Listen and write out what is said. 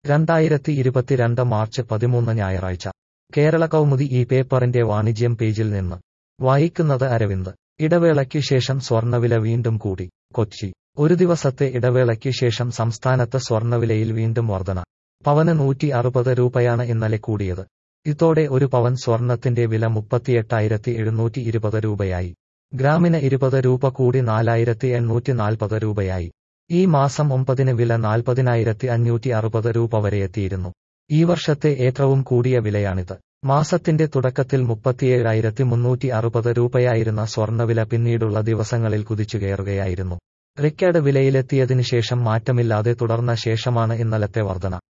രണ്ടായിരത്തി ഇരുപത്തിരണ്ട് മാർച്ച് പതിമൂന്ന് ഞായറാഴ്ച കേരള കൗമുദി ഈ പേപ്പറിന്റെ വാണിജ്യം പേജിൽ നിന്ന് വായിക്കുന്നത് അരവിന്ദ് ഇടവേളയ്ക്ക് ശേഷം സ്വർണ്ണവില വീണ്ടും കൂടി കൊച്ചി ഒരു ദിവസത്തെ ഇടവേളയ്ക്ക് ശേഷം സംസ്ഥാനത്ത് സ്വർണ്ണവിലയിൽ വീണ്ടും വർധന പവന് നൂറ്റി അറുപത് രൂപയാണ് ഇന്നലെ കൂടിയത് ഇതോടെ ഒരു പവൻ സ്വർണത്തിന്റെ വില മുപ്പത്തിയെട്ടായിരത്തി എഴുന്നൂറ്റി ഇരുപത് രൂപയായി ഗ്രാമിന് ഇരുപത് രൂപ കൂടി നാലായിരത്തി എണ്ണൂറ്റി നാൽപ്പത് രൂപയായി ഈ മാസം ഒമ്പതിന് വില നാൽപ്പതിനായിരത്തി അഞ്ഞൂറ്റി അറുപത് രൂപ വരെ എത്തിയിരുന്നു ഈ വർഷത്തെ ഏറ്റവും കൂടിയ വിലയാണിത് മാസത്തിന്റെ തുടക്കത്തിൽ മുപ്പത്തിയേഴായിരത്തി മുന്നൂറ്റി അറുപത് രൂപയായിരുന്ന സ്വർണ്ണവില പിന്നീടുള്ള ദിവസങ്ങളിൽ കുതിച്ചുകയറുകയായിരുന്നു റിക്കാർഡ് വിലയിലെത്തിയതിനു ശേഷം മാറ്റമില്ലാതെ തുടർന്ന ശേഷമാണ് ഇന്നലത്തെ വർധന